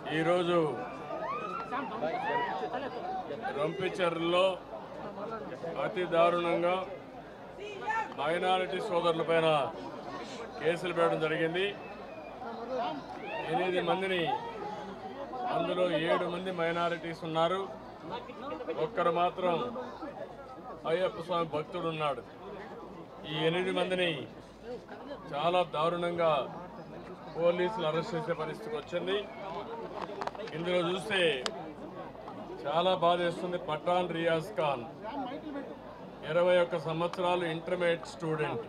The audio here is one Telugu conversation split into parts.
ఈరోజు రంపిచర్లో అతి దారుణంగా మైనారిటీ సోదరులపైన కేసులు పెట్టడం జరిగింది ఎనిమిది మందిని అందులో ఏడు మంది మైనారిటీస్ ఉన్నారు ఒక్కరు మాత్రం అయ్యప్ప స్వామి భక్తుడు ఉన్నాడు ఈ ఎనిమిది మందిని చాలా దారుణంగా పోలీసులు అరెస్ట్ చేసే పరిస్థితికి వచ్చింది ఇందులో చూస్తే చాలా బాధేస్తుంది పఠాన్ రియాజ్ ఖాన్ ఇరవై ఒక్క సంవత్సరాలు intermediate student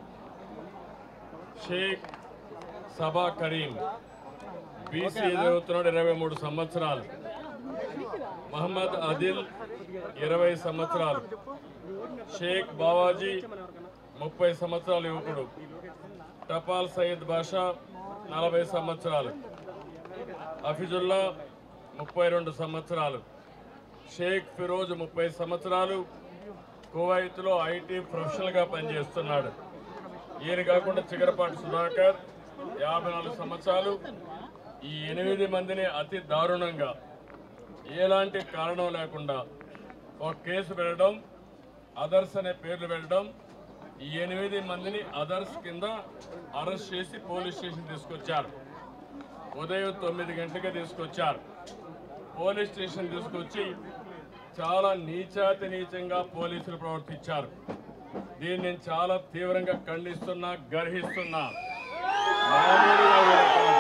Shaik Saba Kareem BC చదువుతున్నాడు ఇరవై మూడు సంవత్సరాలు మహమ్మద్ అదిల్ ఇరవై సంవత్సరాలు షేక్ బావాజీ ముప్పై సంవత్సరాల యువకుడు టపాల్ సయ్యద్ బాషా నలభై సంవత్సరాలు హఫీజుల్లా ముప్పై రెండు సంవత్సరాలు షేక్ ఫిరోజ్ ముప్పై సంవత్సరాలు కువైత్లో ఐటీ ప్రొఫెషనల్గా పనిచేస్తున్నాడు ఈయన కాకుండా చిగరపాటి సుధాకర్ యాభై నాలుగు సంవత్సరాలు ఈ ఎనిమిది మందిని అతి దారుణంగా ఎలాంటి కారణం లేకుండా ఒక కేసు పెట్టడం అదర్స్ అనే పేర్లు పెట్టడం ఈ ఎనిమిది మందిని అదర్స్ కింద అరెస్ట్ చేసి పోలీస్ స్టేషన్ తీసుకొచ్చారు ఉదయం తొమ్మిది గంటలకే తీసుకొచ్చారు పోలీస్ స్టేషన్ తీసుకొచ్చి చాలా నీచాతి నీచంగా పోలీసులు ప్రవర్తించారు దీన్ని నేను చాలా తీవ్రంగా ఖండిస్తున్నా గర్హిస్తున్నా మామూలుగా వీళ్ళు కాదు.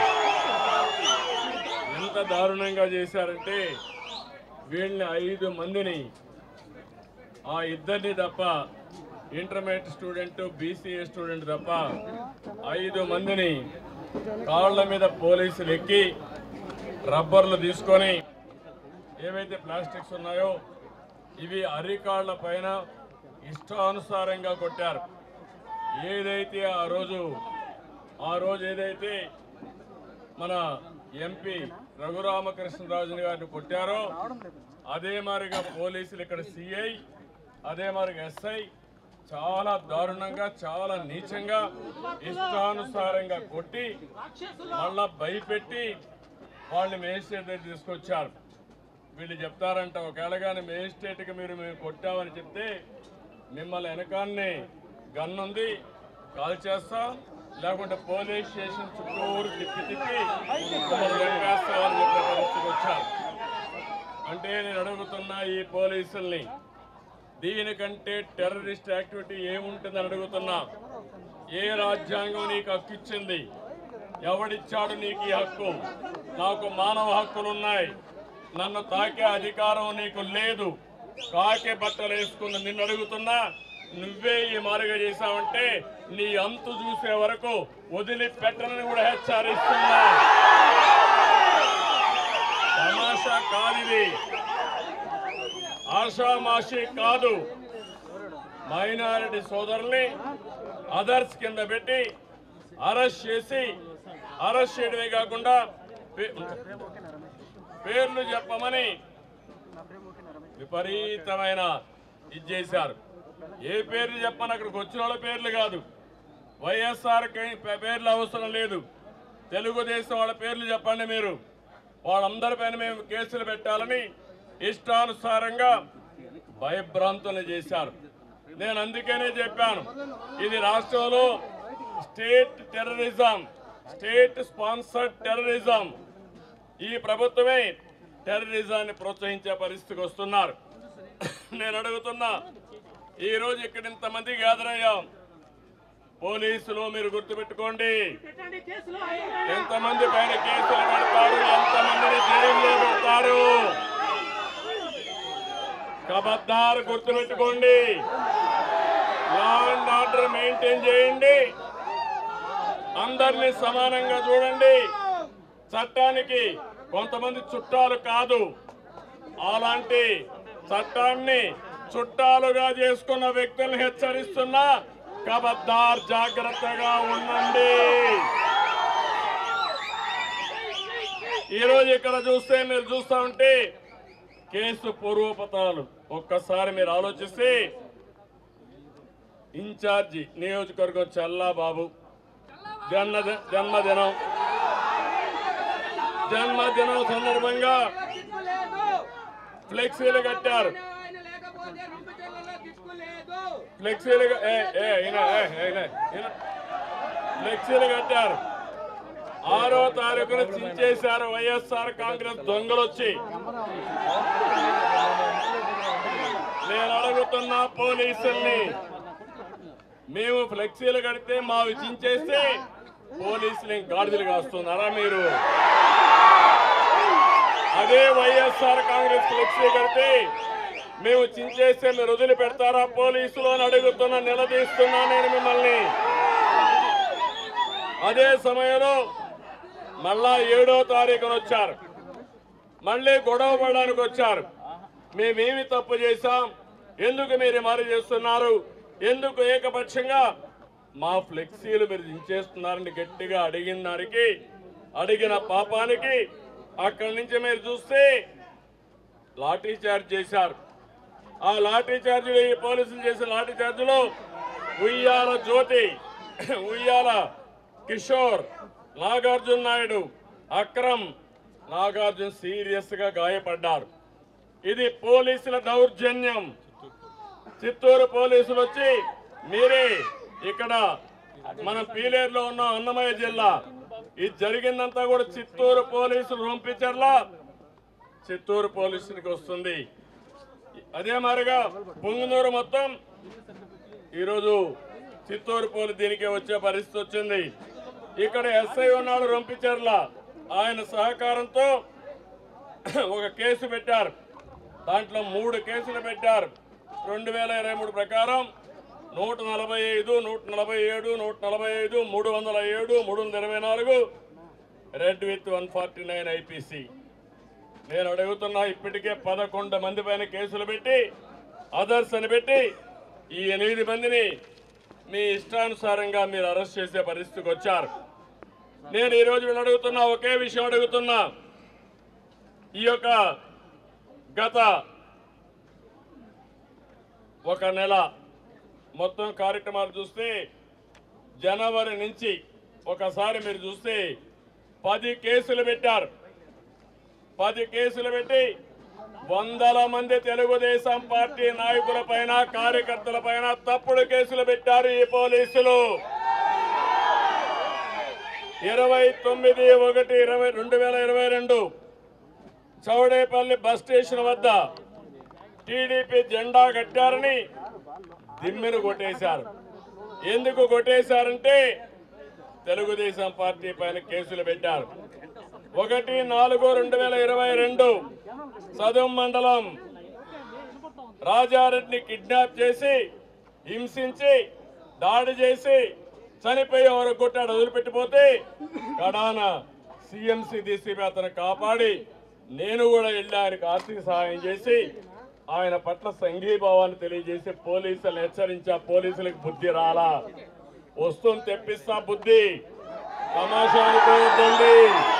ఎంత దారుణంగా చేశారంటే వీళ్ళని ఐదు మందిని ఆ ఇద్దరిని తప్ప ఇంటర్మీడియట్ స్టూడెంట్ బీసీఏ స్టూడెంట్ తప్ప ఐదు మందిని కాళ్ళ మీద పోలీసులు ఎక్కి రబ్బర్లు తీసుకొని ఏవైతే ప్లాస్టిక్స్ ఉన్నాయో ఇవి అరికాళ్ల పైన ఇష్టానుసారంగా కొట్టారు ఏదైతే ఆ రోజు ఆ రోజు ఏదైతే మన ఎంపీ రఘురామకృష్ణరాజుని గారిని కొట్టారో అదే మారిగా పోలీసులు ఇక్కడ సిఐ అదే మారిగా ఎస్ఐ చాలా దారుణంగా చాలా నీచంగా ఇష్టానుసారంగా కొట్టి మళ్ళా భయపెట్టి వాళ్ళని మేజిస్ట్రేట్ దగ్గర తీసుకొచ్చారు వీళ్ళు చెప్తారంట ఒకవేళ కానీ మేజిస్ట్రేట్కి మీరు మేము కొట్టామని చెప్తే మిమ్మల్ని వెనకాన్ని గన్ ఉంది కాల్ చేస్తాం లేకుంటే పోలీస్ స్టేషన్ చుట్టూరు తిప్పి తిప్పి మిమ్మల్ని వెనకేస్తామని చెప్పే పరిస్థితికి వచ్చారు అంటే నేను అడుగుతున్నా ఈ పోలీసుల్ని దీనికంటే టెర్రరిస్ట్ యాక్టివిటీ ఏముంటుందని అడుగుతున్నా ఏ రాజ్యాంగం నీకు హక్కు ఇచ్చింది ఎవడిచ్చాడు నీకు ఈ హక్కు నాకు మానవ హక్కులు ఉన్నాయి నన్ను తాకే అధికారం నీకు లేదు కాకే బట్టలు వేసుకున్న నిన్ను అడుగుతున్నా నువ్వే ఈ మారుగా చేశావంటే నీ అంతు చూసే వరకు వదిలిపెట్టనని కూడా హెచ్చరిస్తున్నా తమాషా కాదిది ఆషామాషి కాదు మైనారిటీ సోదరుల్ని అదర్స్ కింద పెట్టి అరెస్ట్ చేసి అరెస్ట్ చేయడమే కాకుండా పే- పేర్లు చెప్పమని విపరీతమైన ఇది చేశారు ఏ పేర్లు చెప్పని అక్కడికి వచ్చిన వాళ్ళ పేర్లు కాదు వైఎస్ఆర్ కి- పే- పేర్లు అవసరం లేదు తెలుగుదేశం వాళ్ళ పేర్లు చెప్పండి మీరు వాళ్ళందరిపైన మేము కేసులు పెట్టాలని ఇష్టానుసారంగా భయభ్రాంతులు చేశారు నేను అందుకనే చెప్పాను ఇది రాష్ట్రంలో state terrorism state sponsored terrorism ఈ ప్రభుత్వమే టెర్రరిజాన్ని ప్రోత్సహించే పరిస్థితికి వస్తున్నారు నేను అడుగుతున్నా ఈ రోజు ఇక్కడ ఇంతమంది గ్యాదర్ అయ్యాం పోలీసులు మీరు గుర్తుపెట్టుకోండి ఎంతమంది పైన కేసులు పెడతారు ఎంతమందిని జైల్లో పెడతారు కబద్దారు గుర్తుపెట్టుకోండి లా అండ్ ఆర్డర్ మెయింటైన్ చేయండి అందరినీ సమానంగా చూడండి చట్టానికి కొంతమంది చుట్టాలు కాదు అలాంటి చట్టాన్ని చుట్టాలుగా చేసుకున్న వ్యక్తులను హెచ్చరిస్తున్నా కబద్దార్ జాగ్రత్తగా ఉండండి ఈరోజు ఇక్కడ చూస్తే మీరు చూస్తా ఉంటే కేసు పూర్వపతాలు ఒక్కసారి మీరు ఆలోచిస్తే ఇన్ఛార్జి నియోజకవర్గం చల్లా బాబు జన్మ జన్మదినం జన్మదినం సందర్భంగా దిక్కులేదు ఫ్లెక్సీలు కట్టారు ఆయన లేకపోతే రంపచోడలో దిక్కులేదు ఫ్లెక్సీలు క- ఏ, ఏ, ఈయన, ఏ, ఈయన, ఈయన. ఫ్లెక్సీలు కట్టారు ఆరో తారీఖున చించేశారు వైఎస్ఆర్ కాంగ్రెస్ దొంగలు వచ్చి నేను అడుగుతున్నా పోలీసుల్ని మేము ఫ్లెక్సీలు కడితే మావి చించేస్తే పోలీసులు గాడిదలు కాస్తున్నారా మీరు అదే వైఎస్ఆర్ కాంగ్రెస్ ఫ్లెక్సీ కడితే మేము చించేస్తే మీరు వదిలి పెడతారా పోలీసులు అని అడుగుతున్నా నిలదీస్తున్నా నేను మిమ్మల్ని అదే సమయంలో మళ్ళా ఏడో తారీఖున వచ్చారు మళ్ళీ గొడవ పడడానికి వచ్చారు మేమేమి తప్పు చేశాం ఎందుకు మీరు మారి చేస్తున్నారు ఎందుకు ఏకపక్షంగా మా ఫ్లెక్సీలు మీరు దించేస్తున్నారని గట్టిగా అడిగిన దానికి అడిగిన పాపానికి అక్కడి నుంచి మీరు చూస్తే లాఠీ చార్జ్ చేశారు ఆ లాఠీ చార్జీలు ఈ పోలీసులు చేసిన లాఠీ చార్జీలో ఉయ్యాల జ్యోతి ఉయ్యాల కిషోర్ నాగార్జున నాయుడు అక్రమ్ నాగార్జున సీరియస్ గా గాయపడ్డారు ఇది పోలీసుల దౌర్జన్యం చిత్తూరు పోలీసులు వచ్చి మీరే ఇక్కడ మన పీలేరులో ఉన్న అన్నమయ్య జిల్లా ఇది జరిగిందంతా కూడా చిత్తూరు పోలీసులు రొంపించర్లా చిత్తూరు పోలీసునికి వస్తుంది అదే మాదిరిగా పొంగునూరు మొత్తం ఈరోజు చిత్తూరు పోలీసు దీనికి వచ్చే పరిస్థితి వచ్చింది ఇక్కడ ఎస్ఐ ఉన్నాడు రొంపిచర్ల ఆయన సహకారంతో ఒక కేసు పెట్టారు దాంట్లో మూడు కేసులు పెట్టారు రెండు వేల ఇరవై మూడు ప్రకారం నూట నలభై ఐదు నూట నలభై ఏడు నూట నలభై ఐదు మూడు వందల ఏడు మూడు వందల ఇరవై నాలుగు read with one forty nine IPC నేను అడుగుతున్నా ఇప్పటికే పదకొండు మంది పైన కేసులు పెట్టి అదర్స్ అని పెట్టి ఈ ఎనిమిది మందిని మీ ఇష్టానుసారంగా మీరు అరెస్ట్ చేసే పరిస్థితికి వచ్చారు నేను ఈ రోజు వీళ్ళు అడుగుతున్నా ఒకే విషయం అడుగుతున్నా ఈ యొక్క గత ఒక నెల మొత్తం కార్యక్రమాలు చూస్తే జనవరి నుంచి ఒకసారి మీరు చూస్తే పది కేసులు పెట్టారు పది కేసులు పెట్టి వందల మంది తెలుగుదేశం పార్టీ నాయకుల పైన కార్యకర్తల పైన తప్పుడు కేసులు పెట్టారు ఈ పోలీసులు ఇరవై తొమ్మిది ఒకటి ఇరవై రెండు వేల ఇరవై రెండు చౌడేపల్లి బస్ స్టేషన్ వద్ద టీడీపీ జెండా కట్టారని దిమ్మెను కొట్టేశారు ఎందుకు కొట్టేశారంటే తెలుగుదేశం పార్టీ పైన కేసులు పెట్టారు ఒకటి నాలుగు రెండు వేల ఇరవై రెండు సదుం మండలం రాజారెడ్డిని కిడ్నాప్ చేసి హింసించి దాడి చేసి చనిపోయే వరకు కొట్టాడు వదిలిపెట్టిపోతే కడాన సిఎంసి డీసీపీ అతను కాపాడి నేను కూడా వెళ్ళి ఆయనకు ఆర్థిక సహాయం చేసి ఆయన పట్ల సంఘీభావాన్ని తెలియజేసి పోలీసులు హెచ్చరించా పోలీసులకు బుద్ధి రాలా వస్తుంది తెప్పిస్తా బుద్ధి తమాషా అనుకోవద్దండి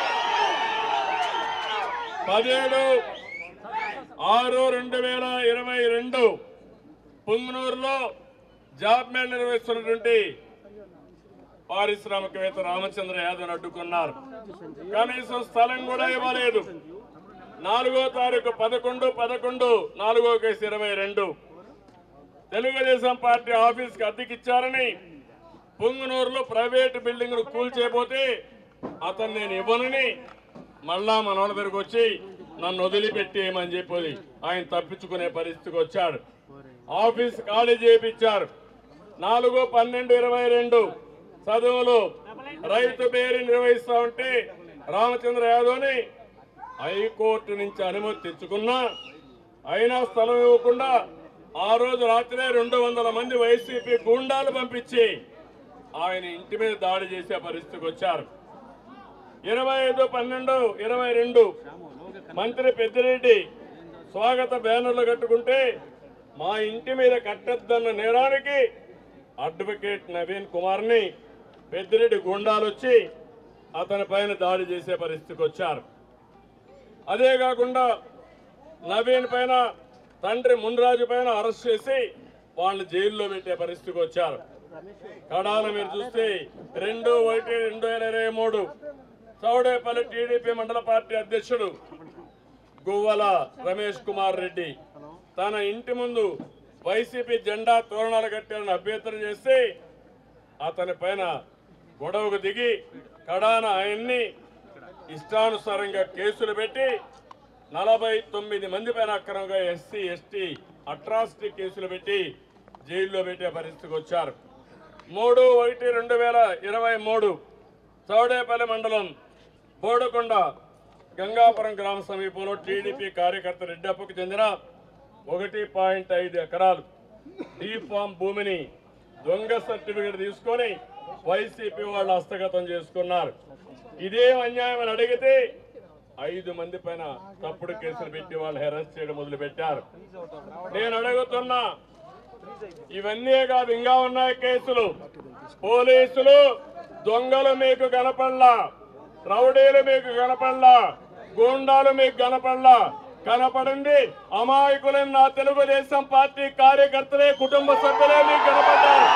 పదిహేడు ఆరు రెండు వేల ఇరవై రెండు పుంగనూరులో జాబ్ మేళ నిర్వహిస్తున్నటువంటి పారిశ్రామికవేత్త రామచంద్ర యాదవ్ అడ్డుకున్నారు కనీసం స్థలం కూడా ఇవ్వలేదు నాలుగో తారీఖు పదకొండు పదకొండు నాలుగో కేసు ఇరవై రెండు తెలుగుదేశం పార్టీ ఆఫీస్కి అద్దెకిచ్చారని పుంగనూరులో ప్రైవేట్ బిల్డింగ్ కూల్చేయబోతే అతను నేను ఇవ్వనని మళ్ళా మన వాళ్ళ దగ్గరకు వచ్చి నన్ను వదిలిపెట్టేయమని చెప్పి ఆయన తప్పించుకునే పరిస్థితికి వచ్చాడు ఆఫీస్ ఖాళీ చేయించారు నాలుగు పన్నెండు ఇరవై రెండు చదువులు రైతు బేరీ నిర్వహిస్తా ఉంటే రామచంద్ర యాదవ్ని హైకోర్టు నుంచి అనుమతి తెచ్చుకున్నా అయినా స్థలం ఇవ్వకుండా ఆ రోజు రాత్రే రెండు వందల మంది వైసీపీ గూండాలు పంపించి ఆయన ఇంటి మీద దాడి చేసే పరిస్థితికి వచ్చారు ఇరవై ఐదు పన్నెండు ఇరవై రెండు మంత్రి పెద్దిరెడ్డి స్వాగత బ్యానర్లు కట్టుకుంటే మా ఇంటి మీద కట్టద్దన్న నేరానికి అడ్వకేట్ నవీన్ కుమార్ని పెద్దిరెడ్డి గుండాలు వచ్చి అతని పైన దాడి చేసే పరిస్థితికి వచ్చారు అదే కాకుండా నవీన్ పైన తండ్రి మున్రాజు పైన అరెస్ట్ చేసి వాళ్ళు జైల్లో పెట్టే పరిస్థితికి వచ్చారు కడాన మీరు చూస్తే రెండు ఒకటి రెండు వేల ఇరవై మూడు చౌడేపల్లి టీడీపీ మండల పార్టీ అధ్యక్షుడు గువ్వల రమేష్ కుమార్ రెడ్డి తన ఇంటి ముందు వైసీపీ జెండా తోరణాలు కట్టాలని అభ్యర్థన చేస్తే అతని పైన గొడవకు దిగి కడాన ఆయన్ని ఇష్టానుసారంగా కేసులు పెట్టి నలభై తొమ్మిది మంది పైన అక్రమంగా ఎస్సీ ఎస్టీ అట్రాసిటీ కేసులు పెట్టి జైల్లో పెట్టే పరిస్థితికి వచ్చారు మూడు ఒకటి రెండు వేల ఇరవై మూడు చౌడేపల్లి మండలం బోడుకొండ గంగాపురం గ్రామ సమీపంలో టీడీపీ కార్యకర్త రెడ్డప్పకు చెందిన ఒకటి పాయింట్ ఐదు ఎకరాలు డీ ఫామ్ భూమిని దొంగ సర్టిఫికెట్ తీసుకొని వైసీపీ వాళ్ళు హస్తగతం చేసుకున్నారు ఇదేం అన్యాయం అని అడిగితే ఐదు మంది పైన తప్పుడు కేసులు పెట్టి వాళ్ళు హెరాస్ చేయడం మొదలు పెట్టారు నేను అడుగుతున్నా ఇవన్నీ కాదు ఇంకా ఉన్నాయి కేసులు పోలీసులు దొంగలు మీకు కనపడలా రౌడీలు మీకు కనపడలా గూండాలు మీకు కనపడలా కనపడింది అమాయకులైన నా తెలుగుదేశం పార్టీ కార్యకర్తలే కుటుంబ సభ్యులే మీకు కనపడ్డారు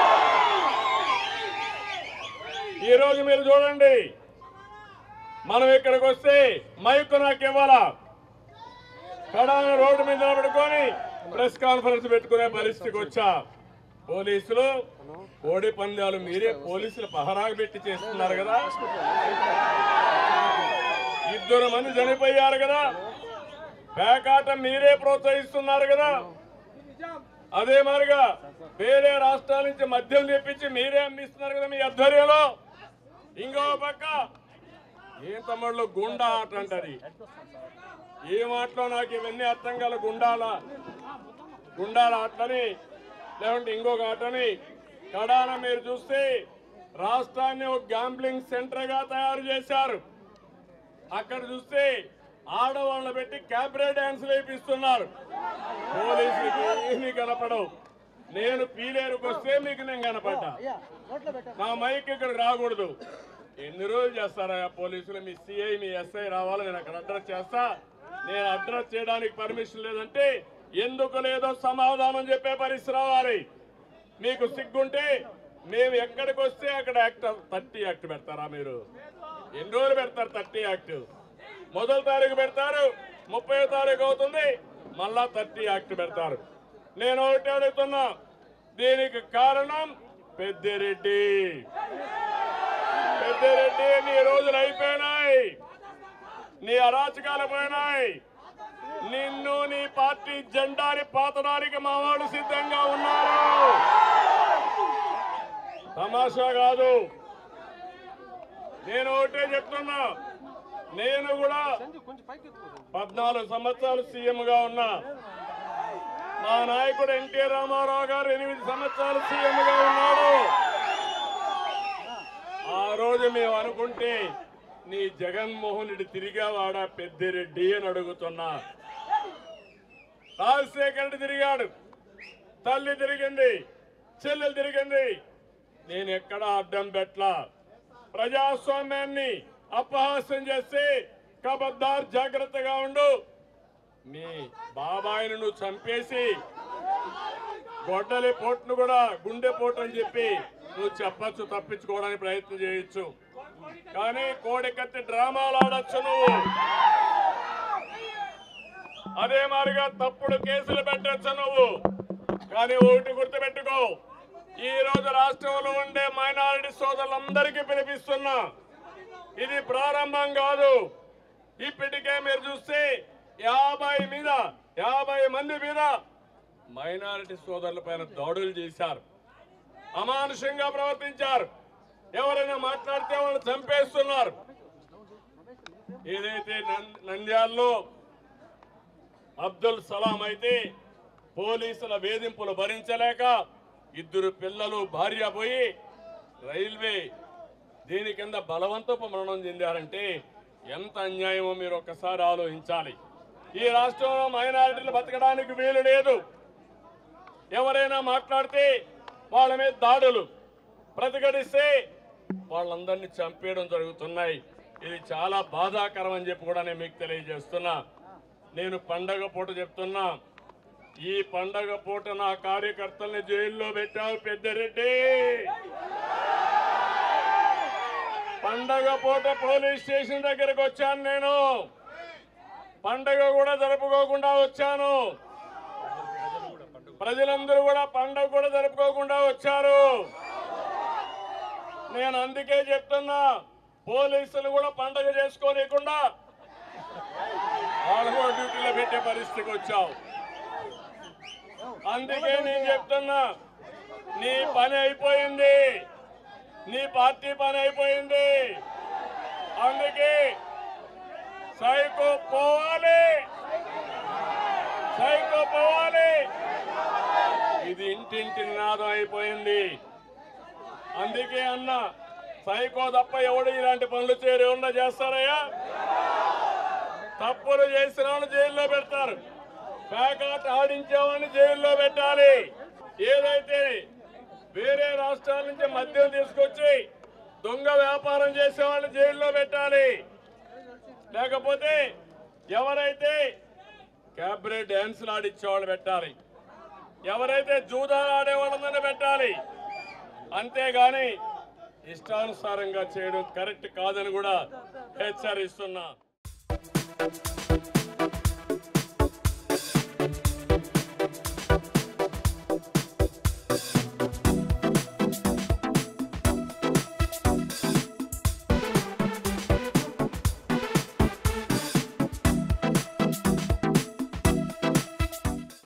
ఈ రోజు మీరు చూడండి మనం ఇక్కడికి వస్తే మైకు నాకు ఇవ్వాలా కడాన రోడ్డు మీద నిలబడుకొని ప్రెస్ కాన్ఫరెన్స్ పెట్టుకునే పరిస్థితికి వచ్చా పోలీసులు కోడి పందాలు మీరే పోలీసులు పహరాకు పెట్టి చేస్తున్నారు కదా ఇద్దరు మంది చనిపోయారు కదా పేకాట మీరే ప్రోత్సహిస్తున్నారు కదా అదే మాదిరిగా వేరే రాష్ట్రాల నుంచి మద్యం తెప్పించి మీరే అమ్మిస్తున్నారు కదా మీ ఆధ్వర్యంలో ఇంకో పక్క ఏం తమ్ముళ్ళు గుండా ఆట అంటది ఏ మాటలో నాకు ఇవన్నీ అర్థం కాల గుండాల గుండాల ఆటలని లేకుంటే ఇంకొక ఆటని కడాన మీరు చూస్తే రాష్ట్రాన్ని ఒక గ్యాంబ్లింగ్ సెంటర్ గా తయారు చేశారు అక్కడ చూస్తే ఆడవాళ్ళని పెట్టి క్యాబ్రే డాన్స్ వేపిస్తున్నారు పోలీసులకి ఏమీ కనపడవు నేను పీలేరుకు వస్తే మీకు నేను కనపడ్డా నా మైక్ ఇక్కడ రాకూడదు ఎన్ని రోజులు చేస్తారా పోలీసులు మీ సిఐ మీ ఎస్ఐ రావాలి నేను అక్కడ అడ్రస్ చేస్తా నేను అడ్రస్ చేయడానికి పర్మిషన్ లేదంటే ఎందుకు లేదో సమాధానం చెప్పే పరిస్థితి రావాలి మీకు సిగ్గుంటే మేము ఎక్కడికి వస్తే అక్కడ యాక్ట్ థర్టీ యాక్ట్ పెడతారా మీరు ఎన్ని రోజులు పెడతారు థర్టీ యాక్ట్ మొదటి తారీఖు పెడతారు ముప్పై తారీఖు అవుతుంది మళ్ళా థర్టీ యాక్ట్ పెడతారు నేను ఒకటి అడుగుతున్నా దీనికి కారణం పెద్దిరెడ్డి పెద్దిరెడ్డి నీ రోజులు అయిపోయినాయి నీ అరాచకాలు పోయినాయి నిన్ను నీ పార్టీ జెండాని పాతడానికి మా వాళ్ళు సిద్ధంగా ఉన్నారు తమాషా కాదు నేను ఒకటే చెప్తున్నా నేను కూడా పద్నాలుగు సంవత్సరాలు సీఎం గా ఉన్నా మా నాయకుడు ఎన్టీ రామారావు గారు ఎనిమిది సంవత్సరాలు సీఎం గా ఉన్నాడు ఆ రోజు మేము అనుకుంటే నీ జగన్మోహన్ రెడ్డి తిరిగావాడా పెద్దిరెడ్డి అని అడుగుతున్నా రాజశేఖర రెడ్డి తిరిగాడు తల్లి తిరిగింది చెల్లెలు తిరిగింది నేను ఎక్కడా అడ్డం పెట్లా ప్రజాస్వామ్యాన్ని అపహాస్యం చేస్తే కబద్దార్ జాగ్రత్తగా ఉండు మీ బాబాయిని నువ్వు చంపేసి గొడ్డలి పోటును కూడా గుండె పోటు అని చెప్పి నువ్వు చెప్పచ్చు తప్పించుకోవడానికి ప్రయత్నం చేయొచ్చు కానీ కోడి కత్తి డ్రామాలు ఆడొచ్చు నువ్వు అదే మాదిరిగా తప్పుడు కేసులు పెట్టచ్చు నువ్వు కానీ ఒకటి గుర్తుపెట్టుకో ఈ రోజు రాష్ట్రంలో ఉండే మైనారిటీ సోదరులందరికీ పిలిపిస్తున్నా ఇది ప్రారంభం కాదు ఇప్పటికే మీరు చూస్తే యాభై మీద యాభై మంది మీద మైనారిటీ సోదరుల పైన దాడులు చేశారు అమానుషంగా ప్రవర్తించారు ఎవరైనా మాట్లాడితే వాళ్ళు చంపేస్తున్నారు ఏదైతే నం- నంద్యాలలో అబ్దుల్ సలాం అయితే పోలీసుల వేధింపులు భరించలేక ఇద్దరు పిల్లలు భార్య పోయి రైల్వే దీని కింద బలవంతపు మరణం చెందారంటే ఎంత అన్యాయమో మీరు ఒక్కసారి ఆలోచించాలి ఈ రాష్ట్రంలో మైనారిటీలు బతకడానికి వీలు లేదు ఎవరైనా మాట్లాడితే వాళ్ళ మీద దాడులు ప్రతిఘటిస్తే వాళ్ళందరినీ చంపేయడం జరుగుతున్నాయి ఇది చాలా బాధాకరం అని చెప్పి కూడా నేను మీకు తెలియజేస్తున్నా నేను పండగ పూట చెప్తున్నా ఈ పండగ పూట నా కార్యకర్తల్ని జైల్లో పెట్టావు పెద్దరెడ్డి పండగ పూట పోలీస్ స్టేషన్ దగ్గరకు వచ్చాను నేను పండగ కూడా జరుపుకోకుండా వచ్చాను ప్రజలందరూ కూడా పండగ కూడా జరుపుకోకుండా వచ్చారు నేను అందుకే చెప్తున్నా పోలీసులు కూడా పండగ చేసుకోలేకుండా వాళ్ళు కూడా డ్యూటీలో పెట్టే పరిస్థితికి వచ్చావు అందుకే నేను చెప్తున్నా నీ పని అయిపోయింది నీ పార్టీ పని అయిపోయింది అందుకే సైకో పోవాలి సైకో పోవాలి ఇది ఇంటింటి నినాదం అయిపోయింది అందుకే అన్న సైకో తప్ప ఎవడు ఇలాంటి పనులు చేయరు ఏమన్నా చేస్తారయ్యా తప్పులు చేసిన వాళ్ళు జైల్లో పెడతారు ప్యాకాట్ ఆడించామని జైల్లో పెట్టాలి ఏదైతే వేరే రాష్ట్రాల నుంచి మద్యం తీసుకొచ్చి దొంగ వ్యాపారం చేసేవాళ్ళు జైల్లో పెట్టాలి లేకపోతే ఎవరైతే క్యాబరెట్ డ్యాన్సులు ఆడిచ్చేవాళ్ళు పెట్టాలి ఎవరైతే జూదాలు ఆడేవాళ్ళందరినీ పెట్టాలి అంతేగాని ఇష్టానుసారంగా చేయడం కరెక్ట్ కాదని కూడా హెచ్చరిస్తున్నా